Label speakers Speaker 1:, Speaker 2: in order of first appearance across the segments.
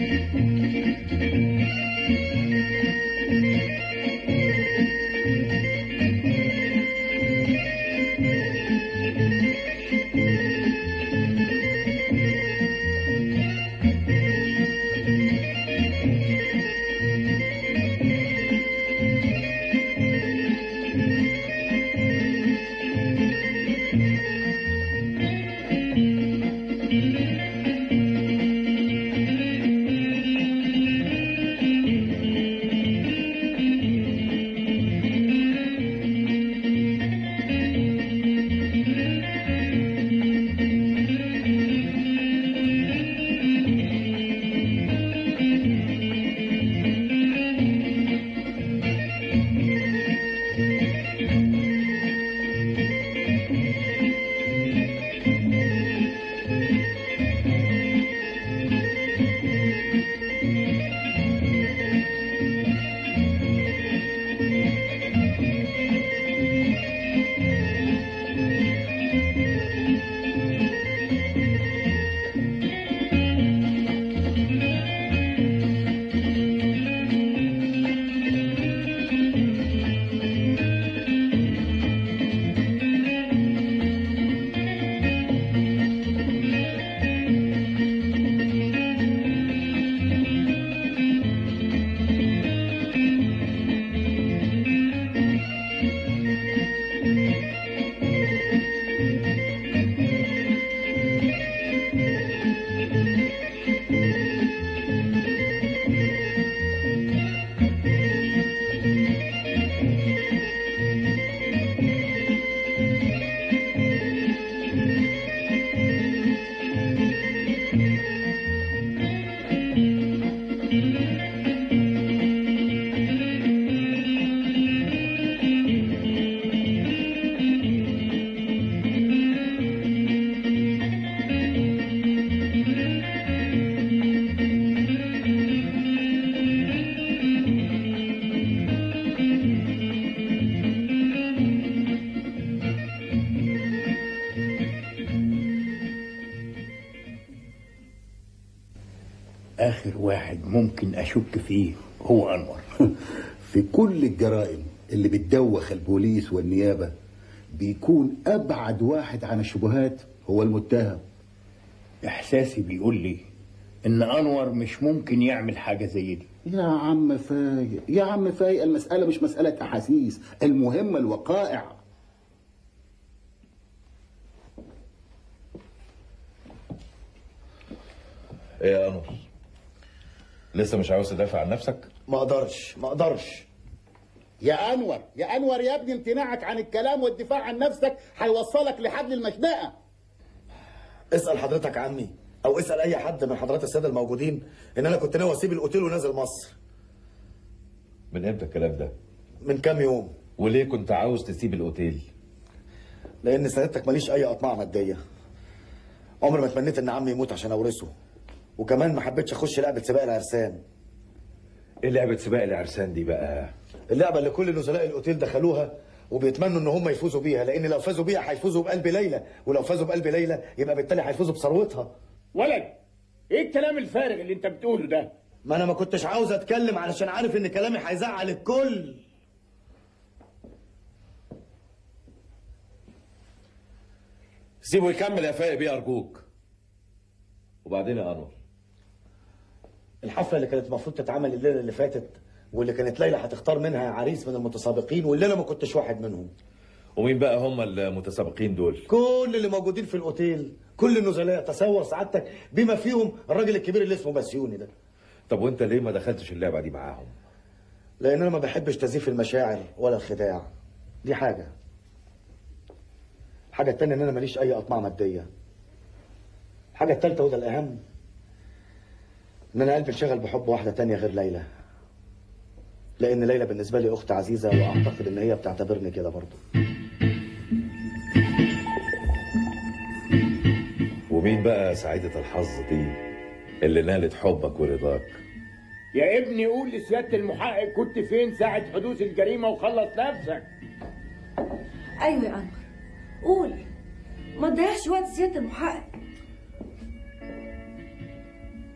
Speaker 1: آخر واحد ممكن أشك فيه هو أنور
Speaker 2: في كل الجرائم اللي بتدوخ البوليس والنيابة بيكون أبعد واحد عن الشبهات هو المتهم
Speaker 1: إحساسي بيقول لي إن أنور مش ممكن يعمل حاجة زي دي
Speaker 2: يا عم فايق يا عم فايق المسألة مش مسألة أحاسيس المهم الوقائع
Speaker 3: ايه يا انور لسه مش عاوز تدافع عن نفسك
Speaker 2: ما اقدرش ما اقدرش يا انور يا انور يا ابني امتناعك عن الكلام والدفاع عن نفسك هيوصلك لحبل المشنقه
Speaker 4: اسال حضرتك عمي او اسال اي حد من حضرات الساده الموجودين ان انا كنت ناوي اسيب الاوتيل ونازل مصر
Speaker 3: من امتى الكلام ده
Speaker 4: من كام يوم
Speaker 3: وليه كنت عاوز تسيب الاوتيل
Speaker 4: لان سيادتك ماليش اي اطماع ماديه عمري ما تمنيت ان عمي يموت عشان اورثه وكمان ما حبيتش اخش لعبه سباق العرسان
Speaker 3: ايه لعبه سباق العرسان دي بقى
Speaker 4: اللعبه اللي كل نزلاء الاوتيل دخلوها وبيتمنوا ان هم يفوزوا بيها لان لو فازوا بيها هيفوزوا بقلب ليلى ولو فازوا بقلب ليلى يبقى بالتالي هيفوزوا بثروتها
Speaker 1: ولد إيه الكلام الفارغ اللي أنت بتقوله ده
Speaker 4: ما انا ما كنتش عاوز اتكلم علشان عارف ان كلامي هيزعل الكل
Speaker 3: سيبه يكمل يا فايق بيه ارجوك وبعدين يا انور
Speaker 4: الحفله اللي كانت المفروض تتعمل الليله اللي فاتت واللي كانت ليلى هتختار منها عريس من المتسابقين واللي انا ما كنتش واحد منهم
Speaker 3: ومين بقى هم المتسابقين دول
Speaker 4: كل اللي موجودين في الاوتيل كل النزلاء تصور سعادتك بما فيهم الراجل الكبير اللي اسمه بسيوني ده
Speaker 3: طب وانت ليه ما دخلتش اللعبه دي معاهم
Speaker 4: لان انا ما بحبش تزييف المشاعر ولا الخداع دي حاجه الحاجه التانية ان انا ماليش اي اطماع ماديه الحاجه التالتة وده الاهم ان انا قلبي انشغل بحب واحده تانية غير ليلى لان ليلى بالنسبه لي اخت عزيزه واعتقد ان هي بتعتبرني كده برضه
Speaker 3: ومين بقى سعيده الحظ دي اللي نالت حبك ورضاك
Speaker 1: يا ابني قول لسيادة المحقق كنت فين ساعة حدوث الجريمة وخلص نفسك
Speaker 5: ايوه يا انور قول ما تضيعش وقت سياده المحقق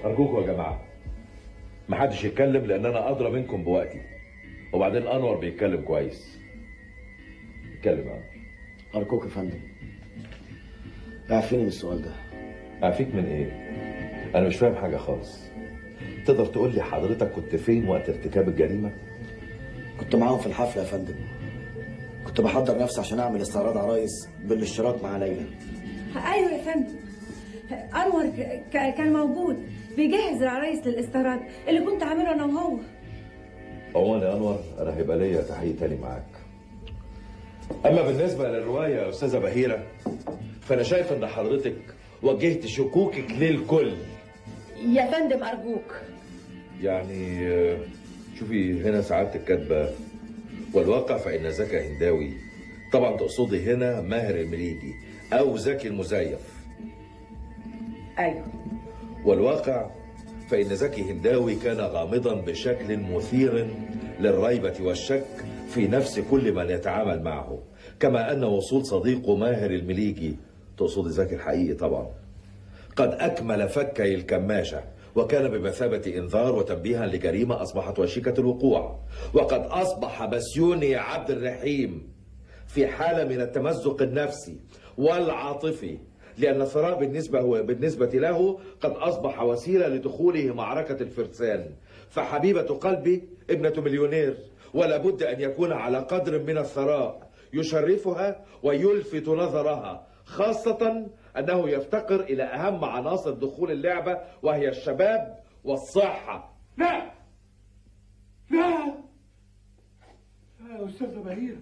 Speaker 3: ارجوكم يا جماعه محدش يتكلم لان انا ادرى منكم بوقتي وبعدين انور بيتكلم كويس اتكلم يا انور
Speaker 4: ارجوك يا فندم اعفيني من السؤال ده
Speaker 3: اعفيك من ايه انا مش فاهم حاجه خالص تقدر تقول لي حضرتك كنت فين وقت ارتكاب الجريمه
Speaker 4: كنت معاهم في الحفله يا فندم كنت بحضر نفسي عشان اعمل استعراض عرايس بالاشتراك مع ليلى
Speaker 5: ايوه يا فندم انور ك- ك- كان موجود بيجهز العرايس للاستعراض اللي كنت عامله انا وهو
Speaker 3: عموما يا انور انا هيبقى ليا تحقيق تاني معاك اما بالنسبه للروايه يا استاذه بهيره فانا شايف ان حضرتك وجهت شكوكك للكل
Speaker 5: يا فندم ارجوك
Speaker 3: يعني آه، شوفي هنا سعادتك كاتبه والواقع فان زكا هنداوي طبعا تقصدي هنا ماهر المليجي او زكي المزيف
Speaker 5: ايوه
Speaker 3: والواقع فإن زكي هنداوي كان غامضا بشكل مثير للريبة والشك في نفس كل من يتعامل معه كما أن وصول صديقه ماهر المليجي تقصد زكي الحقيقي طبعا قد أكمل فكي الكماشة وكان بمثابة إنذار وتنبيها لجريمة أصبحت وشيكة الوقوع وقد أصبح بسيوني عبد الرحيم في حالة من التمزق النفسي والعاطفي لأن الثراء بالنسبة هو بالنسبة له قد أصبح وسيلة لدخوله معركة الفرسان فحبيبة قلبي ابنة مليونير ولا بد أن يكون على قدر من الثراء يشرفها ويلفت نظرها خاصة أنه يفتقر إلى أهم عناصر دخول اللعبة وهي الشباب والصحة
Speaker 1: لا لا لا يا أستاذة بهيرة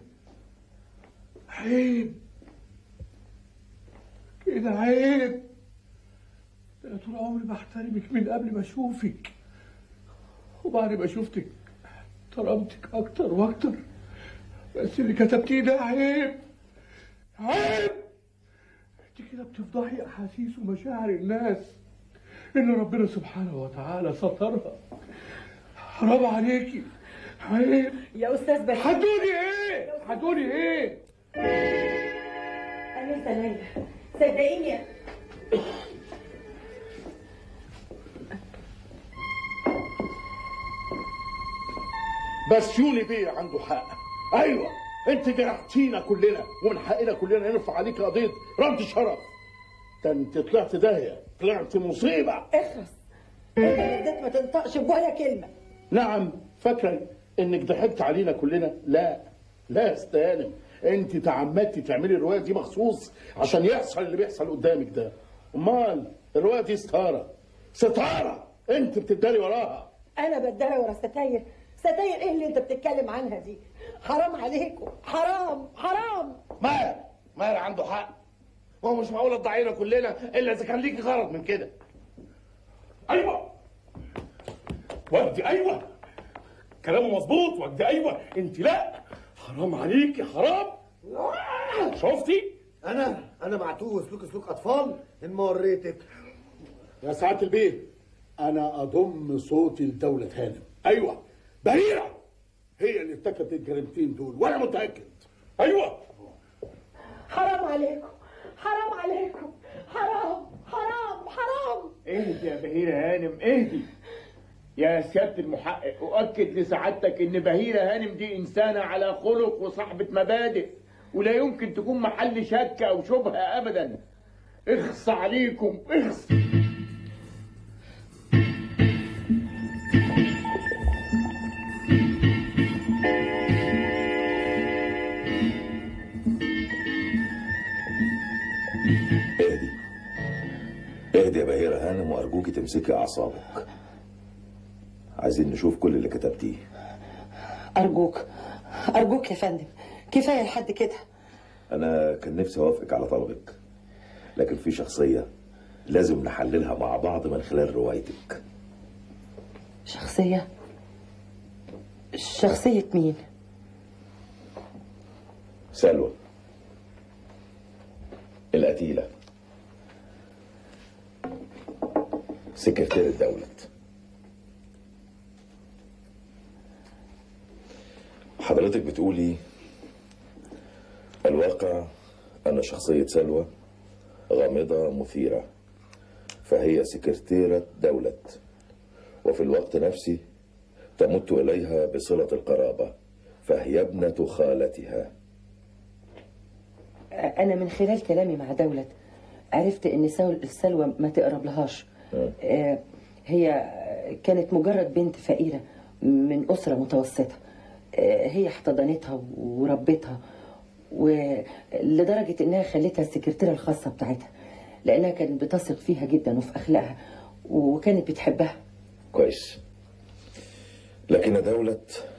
Speaker 1: عيب كده عيب ده أنا طول عمري بحترمك من قبل ما أشوفك وبعد ما شفتك احترمتك أكتر وأكتر بس اللي كتبتيه ده عيب عيب انت كده بتفضحي أحاسيس ومشاعر الناس اللي ربنا سبحانه وتعالى سترها حرام عليكي عيب
Speaker 5: يا استاذ بشير
Speaker 1: هتقولي ايه هتقولي ايه
Speaker 5: انسه ليلى صدقيني
Speaker 6: بس يوني بيه عنده حق ايوه انت جرحتينا كلنا ومن حقنا كلنا نرفع عليك قضيه رد شرف ده انت طلعت داهيه طلعت مصيبه
Speaker 7: اخرس انت بالذات ما تنطقش بولا كلمه
Speaker 6: نعم فاكره انك ضحكت علينا كلنا لا لا يا استهانم انت تعمدتي تعملي الروايه دي مخصوص عشان يحصل اللي بيحصل قدامك ده امال الروايه دي ستاره ستاره انت بتداري وراها
Speaker 7: انا بداري ورا ستاير ستاير ايه اللي انت بتتكلم عنها دي حرام عليكم حرام حرام
Speaker 6: ماهر ماهر عنده حق هو مش معقول تضيعينا كلنا الا اذا كان ليكي غرض من كده
Speaker 1: ايوه ودي ايوه كلامه مظبوط ودي ايوه انت لا حرام عليكي حرام شفتي
Speaker 4: انا انا معتوه سلوك سلوك اطفال ان ما وريتك
Speaker 6: يا سعاده البيه انا اضم صوتي لدوله هانم ايوه بهيره هي اللي ارتكبت الجريمتين دول وانا متاكد
Speaker 1: ايوه
Speaker 7: حرام عليكم حرام عليكم حرام حرام حرام
Speaker 1: اهدي يا بهيرة هانم اهدي يا سيادة المحقق أؤكد لسعادتك إن بهيرة هانم دي إنسانة على خلق وصاحبة مبادئ ولا يمكن تكون محل شك أو شبهة أبدا اخص عليكم اخص
Speaker 3: اهدي اهدي يا بهيرة هانم وأرجوكي تمسكي أعصابك عايزين نشوف كل اللي كتبتيه
Speaker 7: ارجوك ارجوك يا فندم كفايه لحد كده
Speaker 3: أنا كان نفسي أوافقك على طلبك لكن في شخصية لازم نحللها مع بعض من خلال روايتك
Speaker 7: شخصيه شخصيه مين
Speaker 3: سلوى القتيلة سكرتير الدولة حضرتك بتقولي الواقع أن شخصية سلوى غامضة مثيرة فهي سكرتيرة دولة وفي الوقت نفسه تمت إليها بصلة القرابة فهي ابنة خالتها
Speaker 8: انا من خلال كلامي مع دولت عرفت ان سول- سلوى ما تقرب لهاش آه، هي كانت مجرد بنت فقيرة من أسرة متوسطة آه، هي احتضنتها وربتها ولدرجة انها خلتها السكرتيرة الخاصة بتاعتها لانها كانت بتثق فيها جدا وفي اخلاقها وكانت بتحبها
Speaker 3: كويس لكن دولة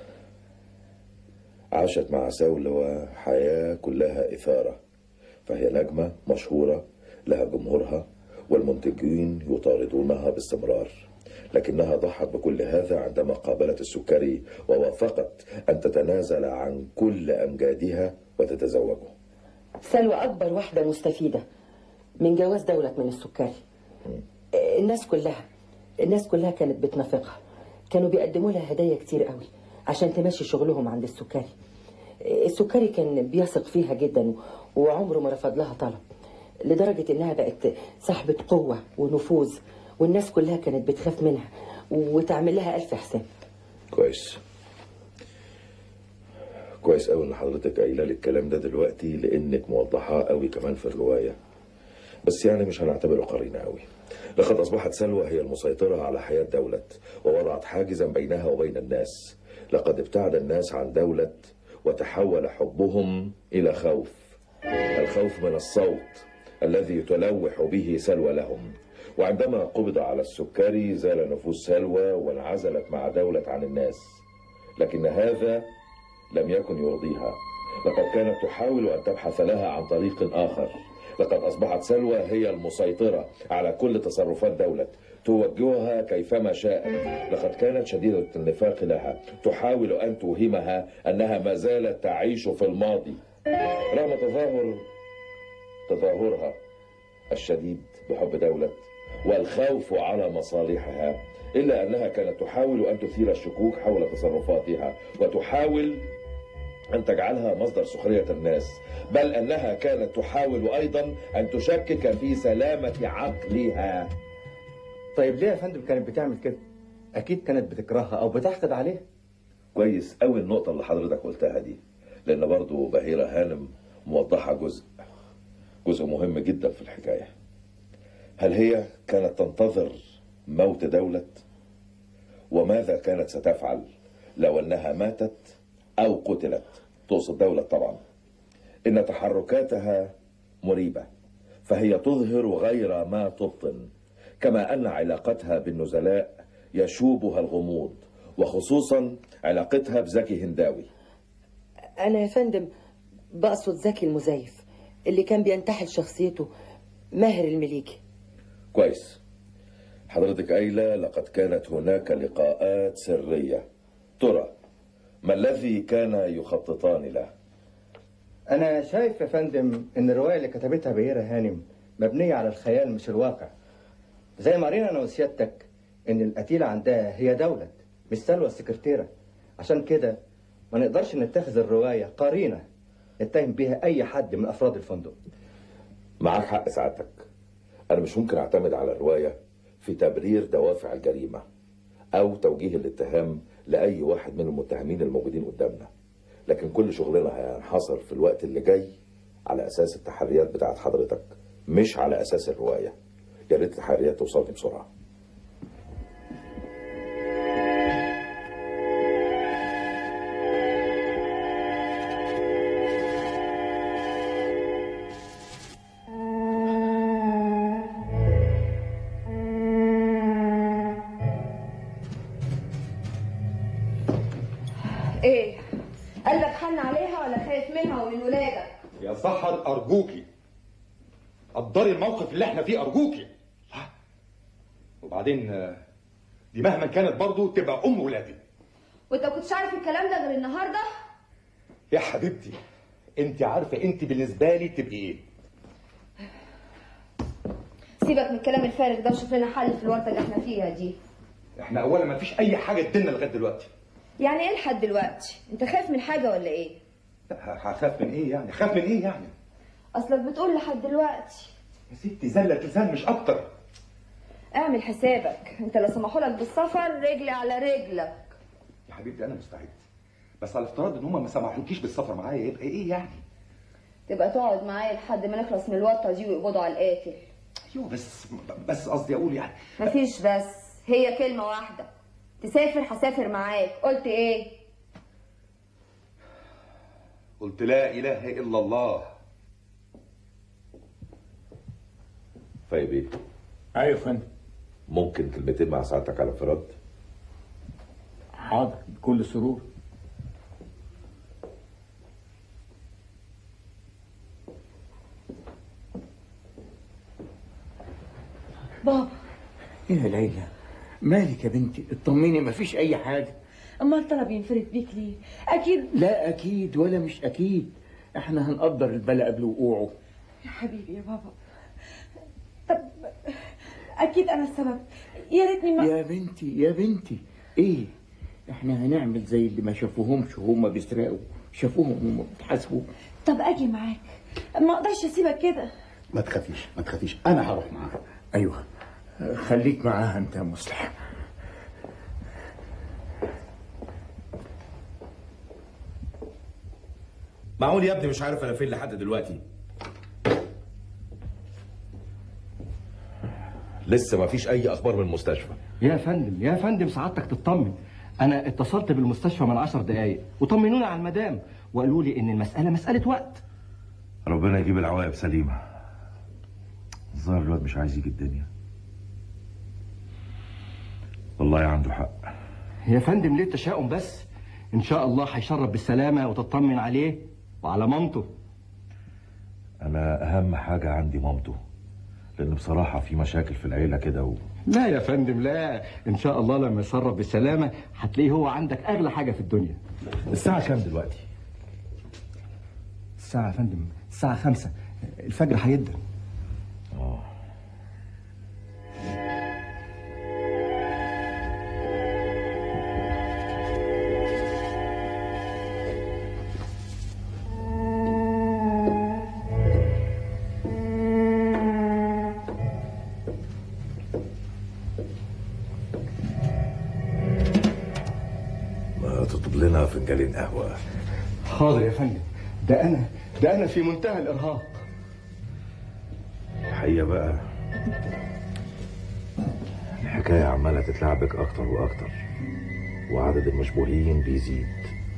Speaker 3: عاشت مع سولة حياة كلها إثارة فهي نجمة مشهورة لها جمهورها والمنتجين يطاردونها باستمرار لكنها ضحت بكل هذا عندما قابلت السكري ووافقت أن تتنازل عن كل أمجادها وتتزوجه
Speaker 8: سلوى أكبر واحدة مستفيدة من جواز دولة من السكري الناس كلها الناس كلها كانت بتنافقها كانوا بيقدموا لها هدايا كتير قوي عشان تمشي شغلهم عند السكري السكري كان بيثق فيها جدا وعمره ما رفض لها طلب لدرجة انها بقت صاحبة قوة ونفوذ والناس كلها كانت بتخاف منها وتعمل لها ألف حساب
Speaker 3: كويس كويس قوي ان حضرتك قايله لي الكلام ده دلوقتي لانك موضحاه قوي كمان في الروايه بس يعني مش هنعتبره قرينه قوي لقد اصبحت سلوى هي المسيطره على حياه دوله ووضعت حاجزا بينها وبين الناس لقد ابتعد الناس عن دوله وتحول حبهم الى خوف الخوف من الصوت الذي تلوح به سلوى لهم وعندما قبض على السكري زال نفوذ سلوى وانعزلت مع دولة عن الناس لكن هذا لم يكن يرضيها لقد كانت تحاول أن تبحث لها عن طريق آخر لقد أصبحت سلوى هي المسيطرة على كل تصرفات دولة توجهها كيفما شاءت لقد كانت شديدة النفاق لها تحاول أن توهمها أنها ما زالت تعيش في الماضي رغم تظاهر تظاهرها الشديد بحب دولة والخوف على مصالحها إلا أنها كانت تحاول أن تثير الشكوك حول تصرفاتها وتحاول أن تجعلها مصدر سخرية الناس بل أنها كانت تحاول أيضا أن تشكك في سلامة عقلها
Speaker 4: طيب ليه يا فندم كانت بتعمل كده؟ أكيد كانت بتكرهها أو بتحقد عليها
Speaker 3: كويس أوي النقطة اللي حضرتك قلتها دي لأن برضو بهيرة هانم موضحة جزء جزء مهم جدا في الحكاية هل هي كانت تنتظر موت دولة وماذا كانت ستفعل لو أنها ماتت أو قتلت تقصد دولة طبعا إن تحركاتها مريبة فهي تظهر غير ما تبطن كما أن علاقتها بالنزلاء يشوبها الغموض وخصوصا علاقتها بزكي هنداوي
Speaker 8: أنا يا فندم بقصد زكي المزيف اللي كان بينتحل شخصيته ماهر المليكي
Speaker 3: كويس حضرتك قايلة لقد كانت هناك لقاءات سرية ترى ما الذي كان يخططان له
Speaker 4: أنا شايف يا فندم إن الرواية اللي كتبتها بهيرة هانم مبنية على الخيال مش الواقع زي ما قرينا أنا وسيادتك إن القتيلة عندها هي دولة مش سلوى السكرتيرة عشان كده ما نقدرش نتخذ الرواية قرينة نتهم بيها أي حد من أفراد الفندق
Speaker 3: معاك حق سعادتك أنا مش ممكن أعتمد على الرواية في تبرير دوافع الجريمة أو توجيه الاتهام لأي واحد من المتهمين الموجودين قدامنا لكن كل شغلنا هينحصر في الوقت اللي جاي على أساس التحريات بتاعت حضرتك مش على أساس الرواية يا ريت التحريات توصلني بسرعة
Speaker 5: ايه قلبك حن عليها ولا خايف منها ومن ولادك
Speaker 9: يا سحر أرجوكي قدري الموقف اللي احنا فيه أرجوكي وبعدين آه، دي مهما كانت برضو تبقى أم ولادي
Speaker 5: وانت كنتش عارف الكلام ده غير النهارده
Speaker 9: يا حبيبتي انت عارفة انت بالنسبة لي تبقي ايه
Speaker 5: سيبك من الكلام الفارغ ده وشوف لنا حل في الورطه اللي احنا فيها دي
Speaker 9: احنا اولا ما فيش اي حاجة تدينا لغاية دلوقتي
Speaker 5: يعني ايه لحد دلوقتي انت خايف من حاجه ولا ايه
Speaker 9: لا، هخاف من ايه يعني خاف من ايه يعني
Speaker 5: اصلك بتقول لحد دلوقتي
Speaker 9: يا ستي زلة لسان مش اكتر
Speaker 10: اعمل حسابك انت لو سمحوا لك بالسفر رجلي على رجلك
Speaker 9: يا حبيبتي انا مستعد بس على افتراض ان هم ما سمحوكيش بالسفر معايا يبقى ايه يعني
Speaker 10: تبقى تقعد معايا لحد ما نخلص من الوطه دي ويقبضوا على القاتل
Speaker 9: ايوه بس بس قصدي اقول يعني
Speaker 10: مفيش بس هي كلمه واحده تسافر هسافر معاك قلت ايه
Speaker 9: قلت لا اله الا الله
Speaker 3: طيب ايه
Speaker 1: ايوه يا فندم
Speaker 3: ممكن كلمتين مع سعادتك على انفراد
Speaker 1: حاضر بكل سرور
Speaker 5: بابا
Speaker 1: ايه يا ليلى مالك يا بنتي اطمني مفيش اي حاجه
Speaker 5: امال طلب ينفرد بيك ليه اكيد
Speaker 1: لا اكيد ولا مش اكيد احنا هنقدر البلا قبل وقوعه
Speaker 5: يا حبيبي يا بابا طب اكيد انا السبب يا ريتني ما
Speaker 1: يا بنتي يا بنتي ايه احنا هنعمل زي اللي ما شافوهمش وهم بيسرقوا شافوهم وهم بيتحاسبوا
Speaker 5: طب اجي معاك ما اقدرش اسيبك كده
Speaker 2: ما تخافيش ما تخافيش انا هروح معاها
Speaker 1: ايوه خليك معاها انت يا مصلح
Speaker 3: معقول يا ابني مش عارف انا فين لحد دلوقتي لسه ما فيش اي اخبار من المستشفى
Speaker 11: يا فندم يا فندم سعادتك تطمن انا اتصلت بالمستشفى من عشر دقايق وطمنوني على المدام وقالوا لي ان المساله مساله وقت
Speaker 3: ربنا يجيب العواقب سليمه الظاهر الواد مش عايز يجي الدنيا والله عنده حق
Speaker 11: يا فندم ليه التشاؤم بس ان شاء الله هيشرب بالسلامه وتطمن عليه وعلى مامته
Speaker 3: انا اهم حاجه عندي مامته لان بصراحه في مشاكل في العيله كده و...
Speaker 11: لا يا فندم لا ان شاء الله لما يشرب بالسلامه هتلاقيه هو عندك اغلى حاجه في الدنيا
Speaker 3: الساعه كام دلوقتي
Speaker 11: الساعه يا فندم الساعه خمسة الفجر هيدن
Speaker 3: اه ما تطلب لنا فنجانين قهوه
Speaker 11: حاضر يا فندم ده انا ده انا في منتهى الارهاق
Speaker 3: الحقيقه بقى الحكايه عماله تتلعبك اكتر واكتر وعدد المشبوهين بيزيد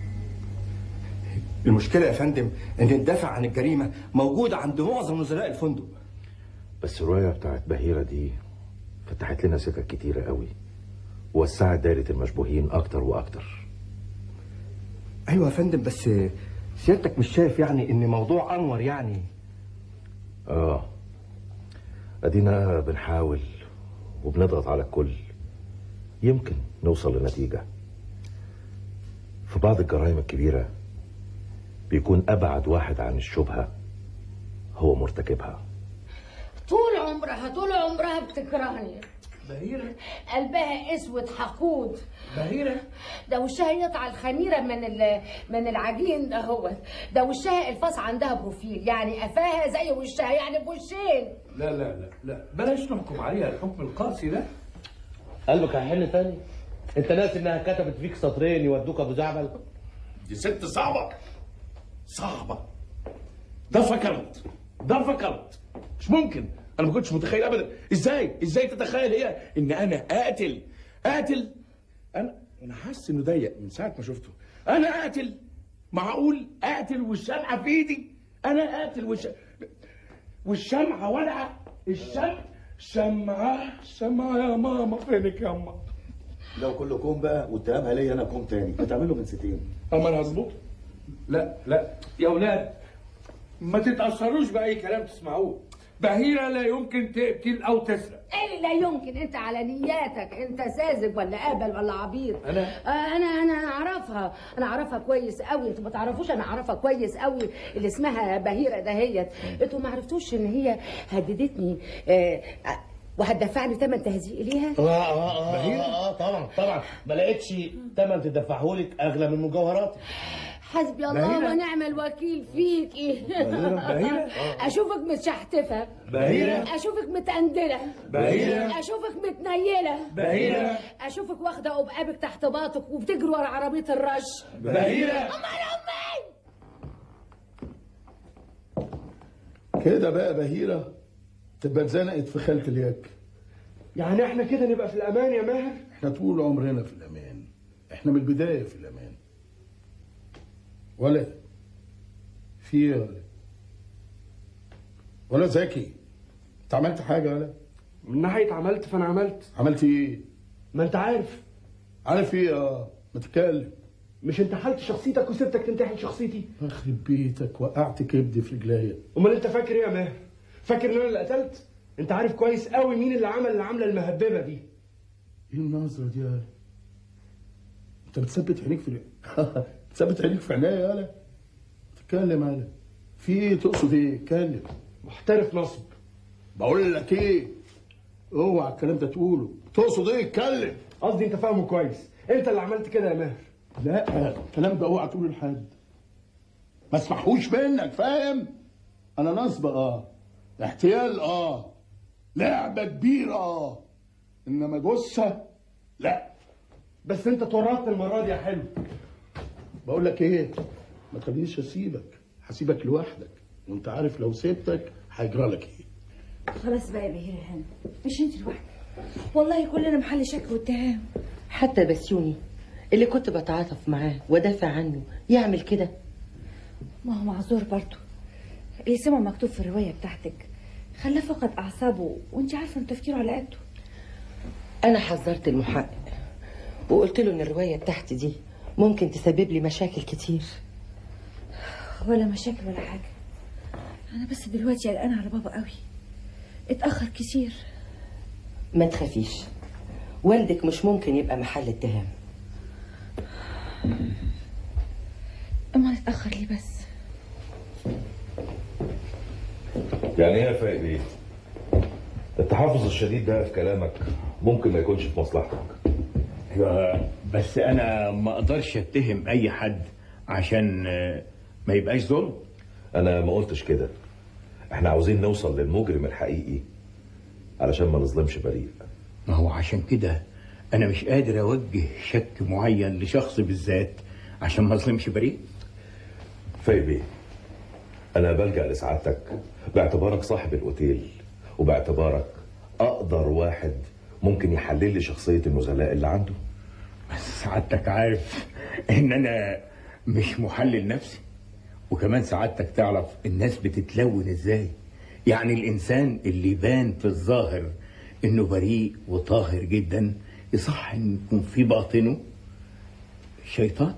Speaker 11: المشكله يا فندم ان الدافع عن الجريمه موجود عند معظم نزلاء الفندق
Speaker 3: بس الروايه بتاعت بهيره دي فتحت لنا سكك كتيره قوي ووسعت دايره المشبوهين اكتر واكتر
Speaker 11: ايوه يا فندم بس سيادتك مش شايف يعني ان موضوع انور يعني
Speaker 3: اه ادينا بنحاول وبنضغط على الكل يمكن نوصل لنتيجة في بعض الجرائم الكبيرة بيكون أبعد واحد عن الشبهة هو مرتكبها
Speaker 12: طول عمرها طول عمرها بتكرهني
Speaker 1: بهيرة
Speaker 12: قلبها اسود حقود
Speaker 1: بهيرة
Speaker 12: ده وشها يقطع الخميره من ال- من العجين ده هو ده وشها الفاس عندها بروفيل يعني قفاها زي وشها يعني بوشين
Speaker 1: لا لا لا لا بلاش نحكم عليها الحكم القاسي ده
Speaker 13: قلبك هيحن تاني انت ناسي انها كتبت فيك سطرين يودوك ابو زعبل
Speaker 6: دي ست صعبة صعبة ده فكرت ده فكرت مش ممكن انا ما كنتش متخيل ابدا ازاي ازاي تتخيل هي ان انا اقتل اقتل انا انا حاسس انه ضيق من ساعه ما شفته انا اقتل معقول اقتل والشمعه في ايدي انا اقتل والش... والشمعه ولعه الشمع شمعه شمعه يا ماما فينك يا ماما
Speaker 2: لو كله كوم بقى واتهامها ليا انا كوم تاني هتعمله من ستين
Speaker 6: اما انا هظبط
Speaker 1: لا لا يا اولاد ما تتاثروش باي كلام تسمعوه بهيرة لا يمكن تقتل او تسرق
Speaker 12: ايه لا يمكن انت على نياتك انت ساذج ولا اهبل ولا عبيط
Speaker 1: أنا؟
Speaker 12: آه انا انا اعرفها انا اعرفها كويس قوي انتوا ما تعرفوش انا اعرفها كويس قوي اللي اسمها بهيره دهيت انتوا ما عرفتوش ان هي هددتني آه آه، وهتدفعني ثمن تهزيق ليها
Speaker 13: اه اه اه, آه, آه طبعا طبعا ما لقيتش تمن تدفعهولك اغلى من مجوهراتك
Speaker 12: حسبي الله
Speaker 1: بهيرة؟
Speaker 12: ونعم الوكيل فيكي
Speaker 1: بهيرة؟ بهيرة؟
Speaker 12: اشوفك متشحتفه
Speaker 1: بهيرة؟
Speaker 12: اشوفك متقندله
Speaker 1: بهيرة؟
Speaker 12: اشوفك متنيله
Speaker 1: بهيرة؟
Speaker 12: اشوفك واخده قبقابك تحت باطك وبتجري ورا عربيه الرش
Speaker 1: بهيرة؟
Speaker 12: امال امي
Speaker 6: كده بقى بهيرة تبقى اتزنقت في خالة اليك
Speaker 11: يعني احنا كده نبقى في الامان يا ماهر
Speaker 6: احنا طول عمرنا في الامان احنا من البداية في الامان ولا في ايه ولا ولا زكي انت عملت حاجة ولا
Speaker 11: من ناحيه عملت فانا عملت
Speaker 6: عملت ايه
Speaker 11: ما انت عارف
Speaker 6: عارف ايه اه ما تتكلم
Speaker 11: مش انت حلت شخصيتك وسبتك تنتحل شخصيتي
Speaker 6: يخرب بيتك وقعت كبدي في رجليا
Speaker 11: امال انت فاكر ايه يا ماهر فاكر ان انا اللي قتلت انت عارف كويس قوي مين اللي عمل العمله المهببه دي
Speaker 6: ايه النظرة دي يالا انت بتثبت عينيك في بتثبت عينيك في عينيا يالا تتكلم يالا في ايه تقصد ايه اتكلم
Speaker 11: محترف نصب
Speaker 6: بقول لك ايه اوعى الكلام ده تقوله تقصد ايه اتكلم
Speaker 11: قصدي انت فاهمه كويس انت اللي عملت كده يا ماهر
Speaker 6: لا الكلام ده اوعى تقوله لحد ما اسمحوش منك فاهم انا نصب اه احتيال اه لعبه كبيره اه انما جثه لا
Speaker 11: بس انت اتورطت المره دي يا حلو
Speaker 6: بقول لك ايه ما تخلينيش اسيبك هسيبك لوحدك وانت عارف لو سبتك هيجرى لك ايه
Speaker 5: خلاص بقى يا بهيرة هانم مش انت لوحدك والله كلنا محل شك واتهام
Speaker 8: حتى بسيوني اللي كنت بتعاطف معاه ودافع عنه يعمل كده
Speaker 5: ما هو معذور برضه اللي سمع مكتوب في الرواية بتاعتك خلاه فقد أعصابه وانت عارفة ان تفكيره على قده
Speaker 8: انا حذرت المحقق وقلت له ان الروايه بتاعتي دي ممكن تسبب لي مشاكل كتير
Speaker 5: ولا مشاكل ولا حاجة أنا بس دلوقتي قلقانة على بابا قوي اتأخر كتير
Speaker 8: ما تخافيش والدك مش ممكن يبقى محل اتهام
Speaker 5: أما اتأخر ليه بس
Speaker 3: يعني ايه يا فايق ايه؟ التحفظ الشديد ده في كلامك ممكن ما يكونش في مصلحتك
Speaker 14: ايوه بس انا ما اقدرش اتهم اي حد عشان آه، ما يبقاش ظلم
Speaker 3: انا ما قلتش كده احنا عاوزين نوصل للمجرم الحقيقي علشان ما نظلمش بريء
Speaker 14: ما هو عشان كده انا مش قادر اوجه شك معين لشخص بالذات عشان ما اظلمش بريء
Speaker 3: فايق بيه انا بلجأ لسعادتك باعتبارك صاحب الاوتيل وباعتبارك اقدر واحد ممكن يحلل لي شخصية النزلاء اللي عنده
Speaker 14: بس سعادتك عارف ان انا مش محلل نفسي وكمان سعادتك تعرف الناس بتتلون ازاي يعني الانسان اللي يبان في الظاهر انه بريء وطاهر جدا يصح ان يكون في باطنه شيطان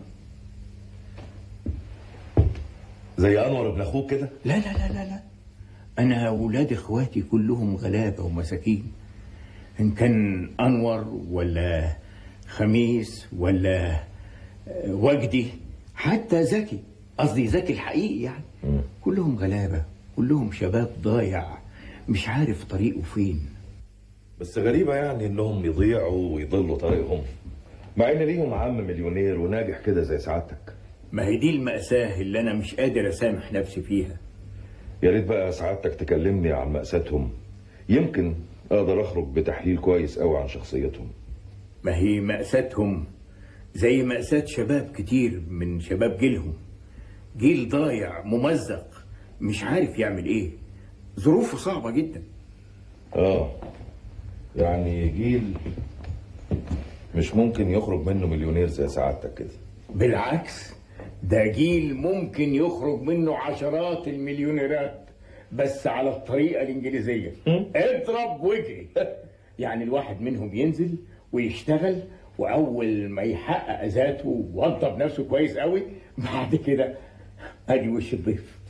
Speaker 3: زي انور ابن اخوك كده
Speaker 14: لا لا لا لا لا انا ولاد اخواتي كلهم غلابه ومساكين ان كان انور ولا خميس ولا آه، وجدي حتى زكي قصدي زكي الحقيقي يعني كلهم غلابه كلهم شباب ضايع مش عارف طريقه فين
Speaker 3: بس غريبة يعني انهم يضيعوا ويضلوا طريقهم مع ان ليهم عم مليونير وناجح كده زي سعادتك
Speaker 14: ما هي دي المأساة اللي أنا مش قادر أسامح نفسي فيها
Speaker 3: يا ريت بقى سعادتك تكلمني عن مأساتهم يمكن اقدر اخرج بتحليل كويس قوي عن شخصيتهم
Speaker 14: ما هي مأساتهم زي مأساة شباب كتير من شباب جيلهم جيل ضايع ممزق مش عارف يعمل ايه ظروفه صعبة جدا
Speaker 3: اه يعني جيل مش ممكن يخرج منه مليونير زي سعادتك كده
Speaker 14: بالعكس ده جيل ممكن يخرج منه عشرات المليونيرات بس على الطريقة الإنجليزية اضرب واجري يعني الواحد منهم ينزل ويشتغل وأول ما يحقق ذاته ووضب نفسه كويس قوي بعد كده أدي وش الضيف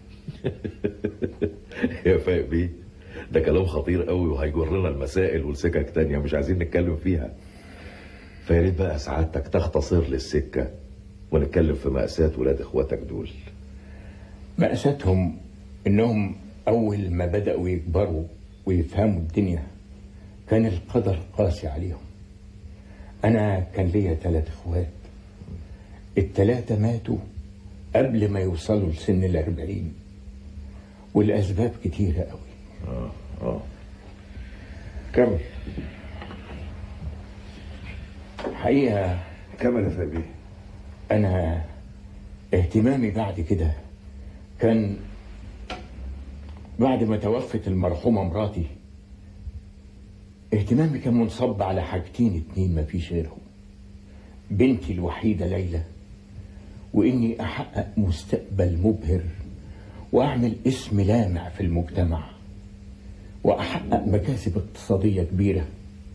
Speaker 3: يا فايق بيه ده كلام خطير قوي وهيجرنا المسائل والسكك تانية مش عايزين نتكلم فيها فيا ريت بقى سعادتك تختصر لي السكة ونتكلم في مأساة ولاد اخواتك دول
Speaker 14: مأساتهم إنهم أول ما بدأوا يكبروا ويفهموا الدنيا كان القدر قاسي عليهم أنا كان ليا ثلاث إخوات التلاتة ماتوا قبل ما يوصلوا لسن الأربعين والأسباب كتيرة قوي
Speaker 3: اه اه كمل
Speaker 14: حقيقة
Speaker 3: كمل يا فادي
Speaker 14: أنا اهتمامي بعد كده كان بعد ما توفت المرحومة مراتي اهتمامي كان منصب على حاجتين اتنين مفيش غيرهم بنتي الوحيدة ليلى وإني أحقق مستقبل مبهر وأعمل اسم لامع في المجتمع وأحقق مكاسب اقتصادية كبيرة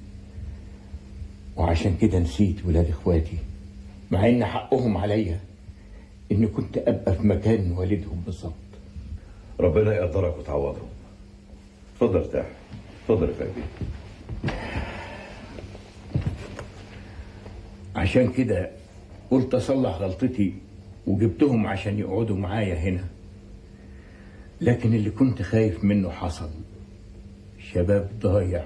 Speaker 14: وعشان كده نسيت ولاد إخواتي مع إن حقهم عليا إني كنت أبقى في مكان والدهم بالظبط
Speaker 3: ربنا يقدرك وتعوضهم اتفضل ارتاح اتفضل يا فادي
Speaker 14: عشان كده قلت أصلح غلطتي وجبتهم عشان يقعدوا معايا هنا لكن اللي كنت خايف منه حصل شباب ضايع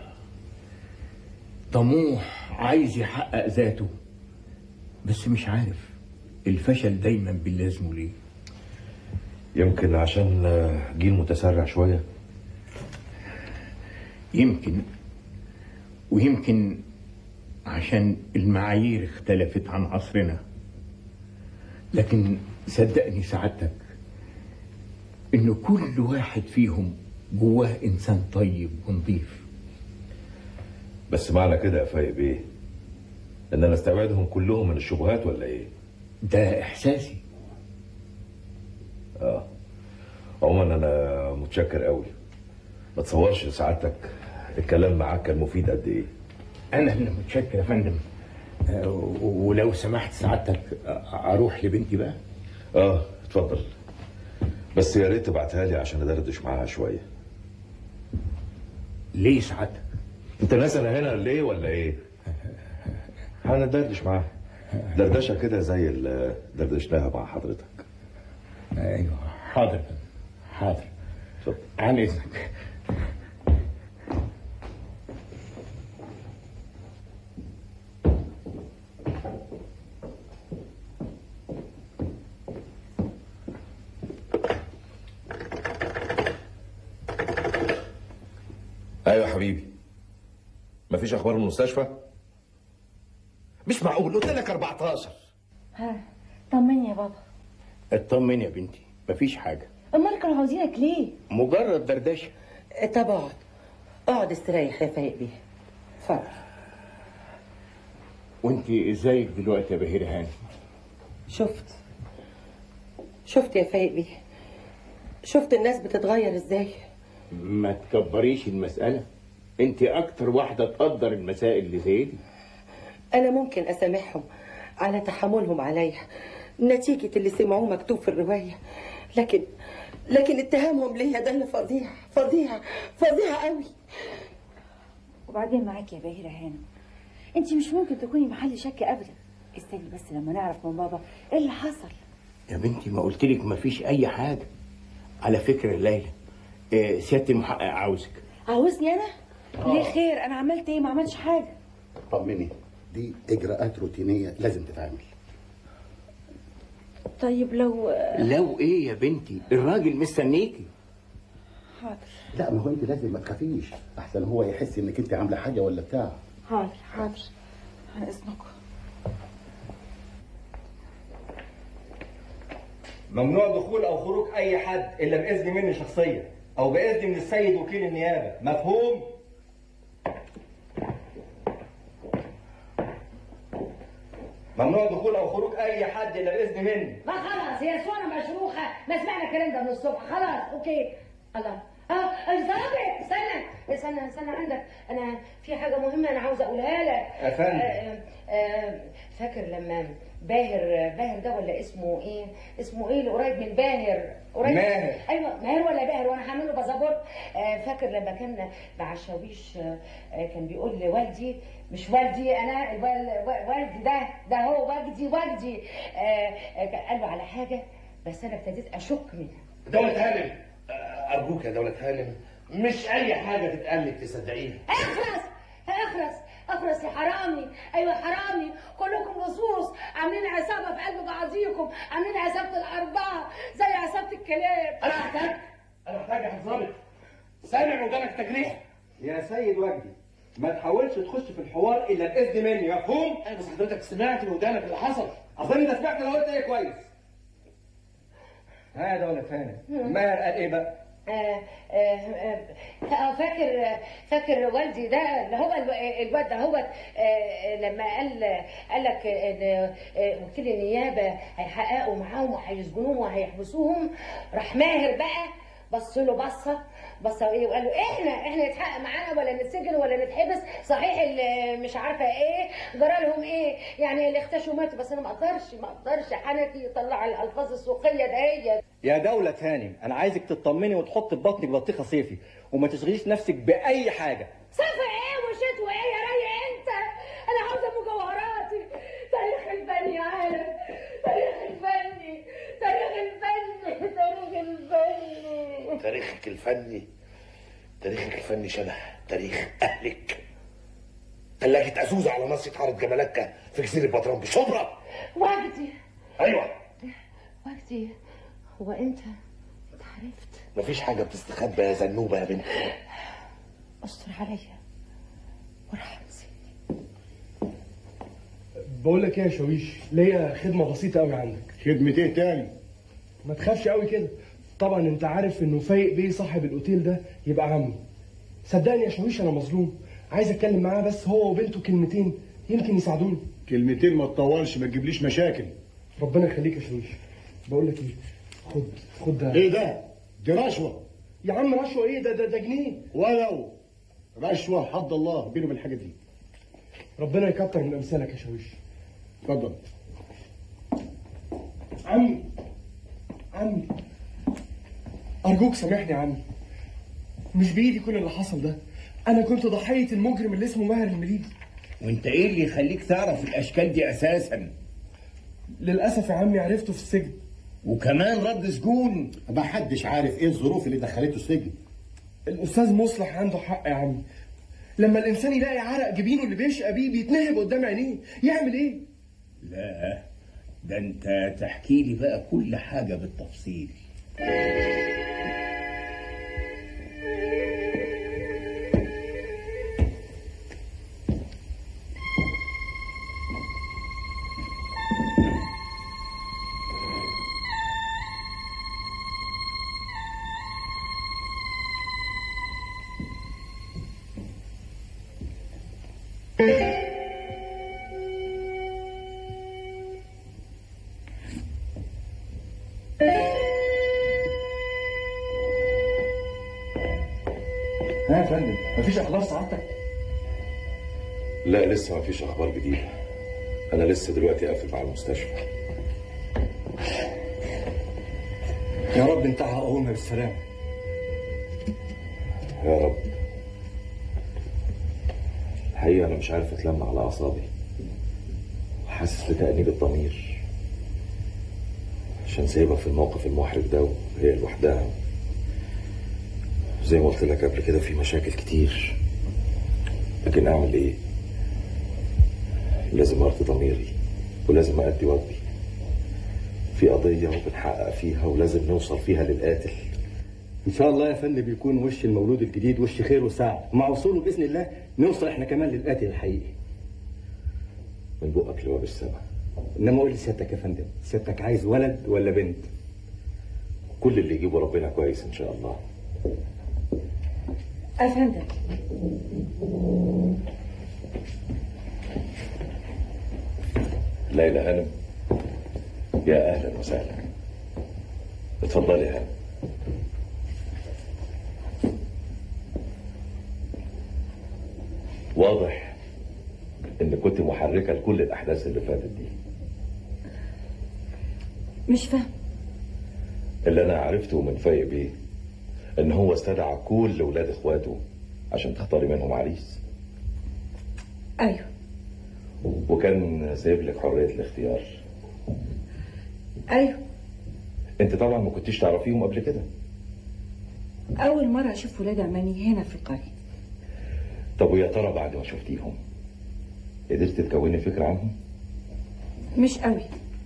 Speaker 14: طموح عايز يحقق ذاته بس مش عارف الفشل دايما بيلازمه ليه
Speaker 3: يمكن عشان جيل متسرع شوية
Speaker 14: يمكن ويمكن عشان المعايير اختلفت عن عصرنا لكن صدقني سعادتك ان كل واحد فيهم جواه انسان طيب ونظيف
Speaker 3: بس معنى كده يا فايق بيه ان انا استبعدهم كلهم من الشبهات ولا ايه
Speaker 14: ده احساسي
Speaker 3: اه عموما انا متشكر قوي ما تصورش سعادتك الكلام معاك كان مفيد قد ايه
Speaker 14: انا اللي متشكر يا فندم آه، و- ولو سمحت سعادتك آه، اروح لبنتي بقى
Speaker 3: اه اتفضل بس يا ريت تبعتها لي عشان ادردش معاها شويه
Speaker 14: ليه سعادتك
Speaker 3: انت ناس انا هنا ليه ولا ايه هندردش معاها دردشه كده زي اللي دردشناها مع حضرتك
Speaker 14: ايوه حاضر حاضر عن اذنك
Speaker 3: ايوه يا حبيبي مفيش اخبار من المستشفى مش معقول قلت لك 14
Speaker 5: ها طمني يا بابا
Speaker 14: اطمن يا بنتي مفيش حاجه
Speaker 5: امال كانوا عاوزينك ليه
Speaker 14: مجرد دردشه
Speaker 8: طب اقعد اقعد استريح يا فايق بيه اتفضل
Speaker 14: وانت ازيك دلوقتي يا بهير هاني
Speaker 8: شفت شفت يا فايق بيه شفت الناس بتتغير ازاي
Speaker 14: ما تكبريش المساله انت اكتر واحده تقدر المسائل اللي زي دي
Speaker 8: انا ممكن اسامحهم على تحملهم عليا نتيجة اللي سمعوه مكتوب في الرواية لكن لكن اتهامهم ليا ده اللي فظيع فظيع فظيع قوي
Speaker 5: وبعدين معاك يا باهرة هانم انت مش ممكن تكوني محل شك ابدا استني بس لما نعرف من بابا ايه اللي حصل
Speaker 14: يا بنتي ما قلت لك ما فيش اي حاجه على فكره ليلى آه، سياده المحقق عاوزك
Speaker 5: عاوزني انا ليه خير انا عملت ايه ما عملتش حاجه
Speaker 2: طمني دي اجراءات روتينيه لازم تتعمل
Speaker 5: طيب لو
Speaker 14: لو ايه يا بنتي الراجل مستنيكي
Speaker 5: حاضر
Speaker 2: لا ما هو انت لازم ما تخافيش احسن هو يحس انك انت عامله حاجه ولا بتاع
Speaker 5: حاضر حاضر عن اذنكم
Speaker 11: ممنوع دخول او خروج اي حد الا باذن مني شخصيا او باذن من السيد وكيل النيابه مفهوم ممنوع دخول او خروج اي حد الا باذن مني
Speaker 12: ما خلاص هي صورة مشروخة ما سمعنا الكلام ده من الصبح خلاص اوكي الله اه الظابط استنى استنى استنى عندك انا في حاجة مهمة انا عاوزة اقولها لك
Speaker 11: يا فندم.
Speaker 12: آه، آه، فاكر لما باهر باهر ده ولا اسمه ايه اسمه ايه اللي قريب من باهر قريب
Speaker 11: ماهر.
Speaker 12: ايوه ماهر ولا باهر وانا هعمل له باسبورت آه، فاكر لما كان مع الشاويش آه، آه، كان بيقول لوالدي مش والدي انا الوال- والدي ده ده هو وجدي وجدي آه، آه، كان قال له على حاجه بس انا ابتديت اشك منها
Speaker 6: دولة هانم أرجوك يا دولة هانم مش أي حاجة تتقال لك تصدقيها
Speaker 12: اخرس اخرس اخرس يا حرامي ايوه حرامي كلكم اللصوص عاملين عصابه في قلب بعضيكم عاملين عصابه الاربعه زي عصابه الكلاب
Speaker 6: انا احتاج انا احتاج يا ظابط سامع ودانك تجريح
Speaker 11: يا سيد وجدي ما تحاولش تخش في الحوار الا باذن مني مفهوم؟
Speaker 6: ايوه بس حضرتك سمعت بودانك اللي حصل
Speaker 11: اظن انت سمعت انا قلت ايه كويس ها يا دولة فاهم ماهر قال ايه بقى؟
Speaker 12: آه، آه، آه، آه، فاكر فاكر والدي ده اللي هو الو- الواد ده هو آه، لما قال قال لك ان آه، وكيل النيابه هيحققوا معاهم وهيسجنوهم وهيحبسوهم راح ماهر بقى بص له بصه بصه ايه وقال له احنا احنا يتحقق معانا ولا نتسجن ولا نتحبس صحيح اللي مش عارفه ايه جرى لهم ايه يعني اللي اختشوا ماتوا بس انا ما اقدرش ما اقدرش حنكي يطلع الالفاظ السوقيه دهيت
Speaker 11: يا دولة هانم انا عايزك تطمني وتحط في بطنك بطيخة صيفي وما تشغليش نفسك باي حاجة
Speaker 12: صفر ايه وشتوى ايه يا ري انت انا عاوزه مجوهراتي تاريخ الفن يا عالم تاريخ الفني تاريخ الفني تاريخ الفني
Speaker 6: تاريخك الفني تاريخك الفني شبه تاريخ اهلك ثلاجة أزوزة على ناصية حارة جمالكة في جزيرة بطران بشبرا
Speaker 12: وجدي
Speaker 6: أيوة
Speaker 12: وجدي هو انت انت عرفت
Speaker 6: مفيش حاجة بتستخبى يا زنوبة يا بنت
Speaker 12: استر عليا وارحمني
Speaker 15: بقول لك ايه يا شاويش ليا خدمه بسيطه قوي عندك
Speaker 2: خدمة ايه تاني؟
Speaker 15: ما تخافش قوي كده طبعا انت عارف انه فايق بيه صاحب الاوتيل ده يبقى عمي صدقني يا شاويش انا مظلوم عايز اتكلم معاه بس هو وبنته كلمتين يمكن يساعدوني
Speaker 2: كلمتين ما تطولش ما تجيبليش مشاكل
Speaker 15: ربنا يخليك يا شاويش بقول لك ايه خد خد ده
Speaker 2: ايه ده؟ دي رشوة
Speaker 15: يا عم رشوه ايه ده ده ده جنيه
Speaker 2: ولو رشوة حد الله بينه وبين الحاجة دي
Speaker 15: ربنا يكتر من امثالك يا شاويش
Speaker 2: اتفضل
Speaker 15: عمي عمي ارجوك سامحني يا عمي مش بايدي كل اللي حصل ده انا كنت ضحيه المجرم اللي اسمه ماهر المليجي
Speaker 14: وانت ايه اللي يخليك تعرف الاشكال دي اساسا
Speaker 15: للاسف يا عمي عرفته في السجن
Speaker 14: وكمان رد سجون
Speaker 2: ما حدش عارف ايه الظروف اللي دخلته السجن
Speaker 15: الاستاذ مصلح عنده حق يا عمي لما الانسان يلاقي عرق جبينه اللي بيشقى بيه بيتنهب قدام عينيه يعمل ايه
Speaker 14: لا ده انت تحكي لي بقى كل حاجة بالتفصيل
Speaker 11: ها يا فندم مفيش اخبار سعادتك
Speaker 3: لا لسه ما فيش اخبار جديده انا لسه دلوقتي قافل مع المستشفى
Speaker 11: يا رب انت قومها بالسلامه
Speaker 3: يا رب الحقيقه انا مش عارف اتلم على اعصابي حاسس بتأنيب الضمير عشان سايبها في الموقف المحرج ده وهي لوحدها زي ما قلت لك قبل كده في مشاكل كتير لكن اعمل ايه لازم ارضي ضميري ولازم ادي واجبي في قضية وبنحقق فيها ولازم نوصل فيها للقاتل
Speaker 11: ان شاء الله يا فندم بيكون وش المولود الجديد وش خير وسعد مع وصوله باذن الله نوصل احنا كمان للقاتل الحقيقي
Speaker 3: من بقك لباب السماء
Speaker 11: انما قول لي سيادتك يا فندم سيادتك عايز ولد ولا بنت
Speaker 3: كل اللي يجيبه ربنا كويس ان شاء الله
Speaker 5: افندم
Speaker 3: ليلى هانم يا اهلا وسهلا اتفضلي يا هانم واضح ان كنت محركه لكل الاحداث اللي فاتت دي
Speaker 5: مش فاهم
Speaker 3: اللي انا عرفته من فايق بيه ان هو استدعى كل ولاد اخواته عشان تختاري منهم عريس
Speaker 5: ايوه
Speaker 3: وكان سايب لك حريه الاختيار
Speaker 5: ايوه
Speaker 3: انت طبعا ما كنتيش تعرفيهم قبل كده
Speaker 5: اول مره اشوف ولاد عماني هنا في القريه
Speaker 3: طب ويا ترى بعد ما شفتيهم قدرت تكوني فكره عنهم
Speaker 5: مش قوي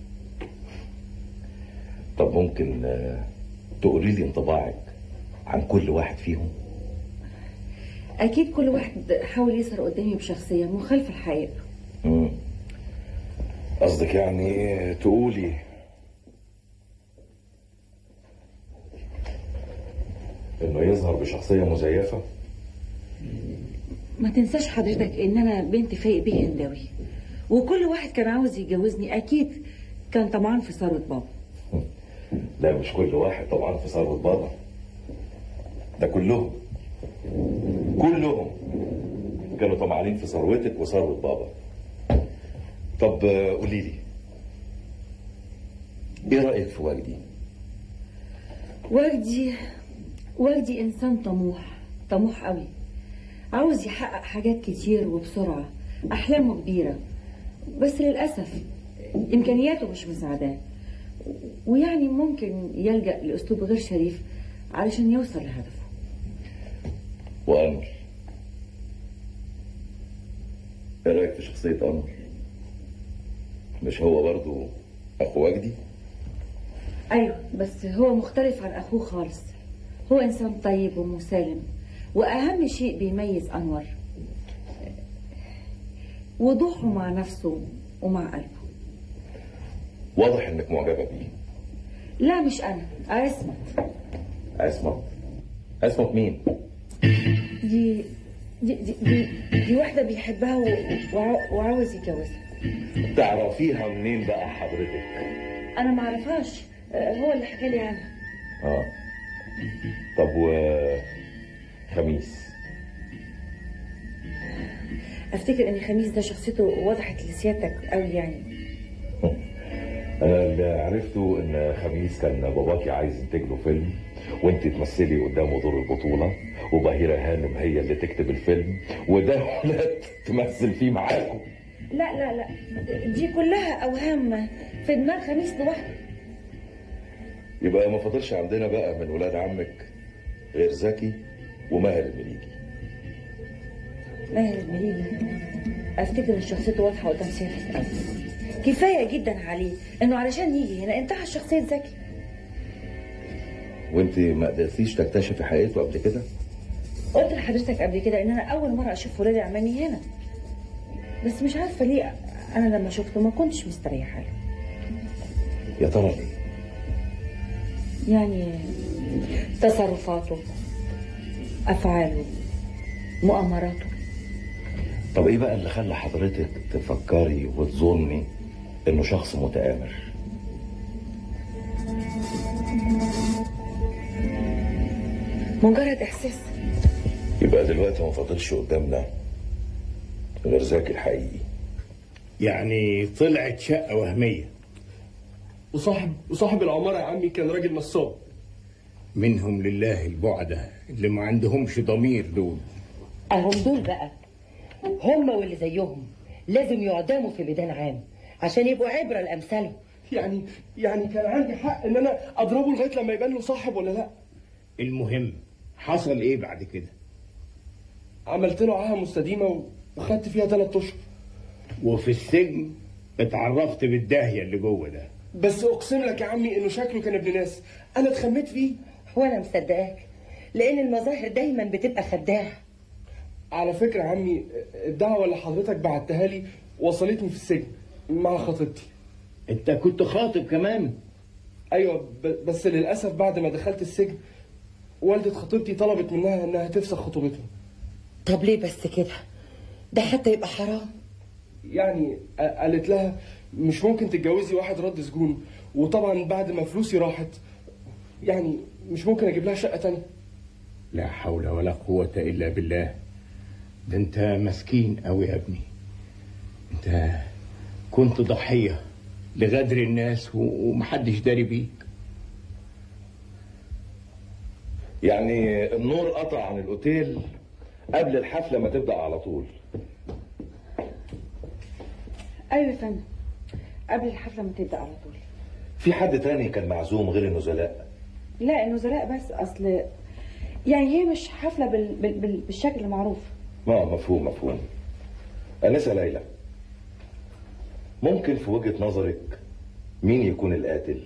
Speaker 3: طب ممكن آه، تقولي لي انطباعك عن كل واحد فيهم
Speaker 5: اكيد كل واحد حاول يظهر قدامي بشخصيه مخالفه الحقيقه
Speaker 3: مم. قصدك يعني تقولي انه يظهر بشخصية مزيفة
Speaker 5: ما تنساش حضرتك ان انا بنت فايق بيه هنداوي وكل واحد كان عاوز يتجوزني اكيد كان طمعان في ثروه بابا
Speaker 3: لا مش كل واحد طبعا في ثروة بابا ده كلهم كلهم كانوا طمعانين في ثروتك وثروة بابا طب آه، قولي لي ايه رأيك في وجدي؟
Speaker 5: وجدي وجدي انسان طموح طموح قوي عاوز يحقق حاجات كتير وبسرعه احلامه كبيره بس للاسف امكانياته مش مساعداه ويعني ممكن يلجا لاسلوب غير شريف علشان يوصل لهدفه
Speaker 3: وأنور ايه رأيك في شخصية أنور؟ مش هو برضو أخو وجدي؟
Speaker 5: ايوه بس هو مختلف عن اخوه خالص هو انسان طيب ومسالم واهم شيء بيميز انور وضوحه مع نفسه ومع قلبه
Speaker 3: واضح إنك معجبة بيه
Speaker 5: لا مش انا عصمت
Speaker 3: عصمت عصمت مين؟
Speaker 5: دي دي دي, دي, دي واحده بيحبها و- وع- وعاوز يتجوزها
Speaker 3: تعرفيها منين بقى حضرتك؟
Speaker 5: انا ما اعرفهاش آه، هو اللي حكى لي عنها
Speaker 3: اه طب و خميس
Speaker 5: افتكر ان خميس ده شخصيته وضحت لسيادتك قوي يعني
Speaker 3: انا اللي عرفته ان خميس كان باباكي عايز ينتج له فيلم وانت تمثلي قدامه دور البطوله وبهيره هانم هي اللي تكتب الفيلم ودولت تمثل فيه معاكم
Speaker 5: لا لا لا دي كلها اوهام في دماغ خميس لوحده
Speaker 3: يبقى ما فاضلش عندنا بقى من ولاد عمك غير زكي وماهر المليجي
Speaker 5: ماهر المليجي افتكر ان شخصيته واضحه قدام سيادتك قوي كفايه جدا عليه انه علشان يجي هنا انتهى شخصيه زكي
Speaker 3: وانت ما قدرتيش تكتشفي حقيقته قبل كده
Speaker 5: قلت لحضرتك قبل كده ان انا اول مره اشوف ولاد عمامي هنا بس مش عارفه ليه انا لما شفته ما كنتش مستريحه له
Speaker 3: يا ترى ليه
Speaker 5: يعني تصرفاته افعاله مؤامراته
Speaker 3: طب ايه بقى اللي خلى حضرتك تفكري وتظني انه شخص متآمر
Speaker 5: مجرد احساس
Speaker 3: يبقى دلوقتي ما فاضلش قدامنا غير زكي الحقيقي
Speaker 14: يعني طلعت شقة وهمية
Speaker 15: وصاحب وصاحب العمارة يا عمي كان راجل نصاب
Speaker 14: منهم لله البعدة اللي ما عندهمش ضمير دول
Speaker 8: اهم دول بقى هم واللي زيهم لازم يعدموا في ميدان عام عشان يبقوا عبرة لأمثالهم
Speaker 15: يعني يعني كان عندي حق ان انا اضربه لغايه لما يبان له صاحب ولا لا
Speaker 14: المهم حصل ايه بعد كده
Speaker 15: عملت له عاهه مستديمه وخدت فيها ثلاث اشهر
Speaker 14: وفي السجن اتعرفت بالداهية اللي جوه ده
Speaker 15: بس اقسم لك يا عمي انه شكله كان ابن ناس انا اتخميت فيه
Speaker 8: وانا مصدقاك لان المظاهر دايما بتبقى خداعة
Speaker 15: على فكره يا عمي الدعوه اللي حضرتك بعتها لي وصلتني في السجن مع خطيبتي
Speaker 14: انت كنت خاطب كمان
Speaker 15: ايوه ب- بس للاسف بعد ما دخلت السجن والدة خطيبتي طلبت منها انها تفسخ خطوبتنا
Speaker 8: طب ليه بس كده ده حتى يبقى حرام
Speaker 15: يعني ق- قالت لها مش ممكن تتجوزي واحد رد سجون وطبعا بعد ما فلوسي راحت يعني مش ممكن اجيب لها شقه تانية
Speaker 14: لا حول ولا قوة إلا بالله ده أنت مسكين أوي يا ابني أنت كنت ضحية لغدر الناس و- ومحدش داري بيك
Speaker 3: يعني النور قطع عن الاوتيل قبل الحفله ما تبدا على طول
Speaker 5: ايوه يا فندم قبل الحفله ما تبدا على طول
Speaker 3: في حد تاني كان معزوم غير النزلاء
Speaker 5: لا النزلاء بس اصل يعني هي مش حفله بال... بال... بال... بالشكل المعروف
Speaker 3: ما مفهوم مفهوم انسه ليلى ممكن في وجهة نظرك مين يكون القاتل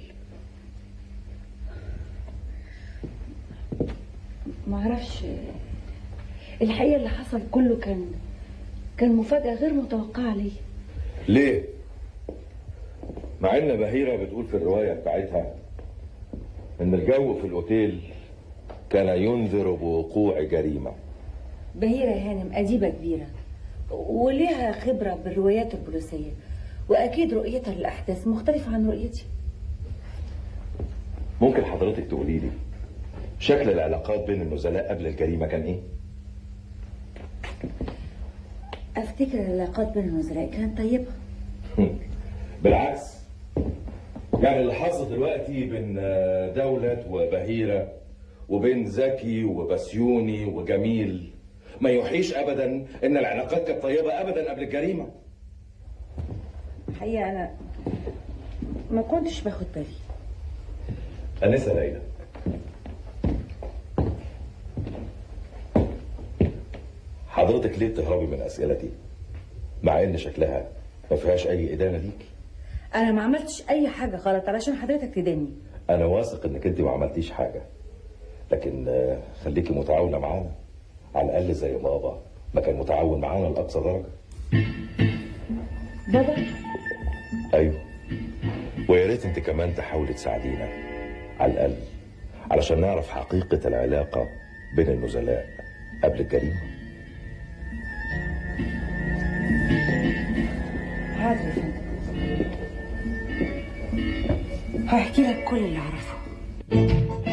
Speaker 5: معرفش الحقيقة اللي حصل كله كان كان مفاجأة غير متوقعة لي
Speaker 3: ليه مع ان بهيرة بتقول في الرواية بتاعتها ان الجو في الاوتيل كان ينذر بوقوع جريمة
Speaker 5: بهيرة يا هانم أديبة كبيرة وليها خبرة بالروايات البوليسية وأكيد رؤيتها للأحداث مختلفة عن رؤيتي
Speaker 3: ممكن حضرتك تقولي لي شكل العلاقات بين النزلاء قبل الجريمة كان ايه
Speaker 5: أفتكر العلاقات بين النزلاء كانت طيبة
Speaker 3: بالعكس يعني اللي حصل دلوقتي بين دولة وبهيرة وبين زكي وبسيوني وجميل ما يوحيش ابدا ان العلاقات كانت طيبة ابدا قبل الجريمة
Speaker 5: الحقيقة أنا ما كنتش باخد بالي
Speaker 3: أنسة ليلى حضرتك ليه بتهربي من أسئلتي مع إن شكلها ما فيهاش أي إدانة ليكي
Speaker 5: أنا ما عملتش أي حاجة غلط علشان حضرتك تداني
Speaker 3: أنا واثق إنك أنت ما عملتيش حاجة لكن آه، خليكي متعاونة معانا على الأقل زي بابا ما كان متعاون معانا لأقصى درجة
Speaker 5: بابا
Speaker 3: أيوه ويا ريت أنت كمان تحاولي تساعدينا على الأقل علشان نعرف حقيقة العلاقة بين النزلاء قبل الجريمة
Speaker 5: حاضر يا فندم هحكي لك كل اللي أعرفه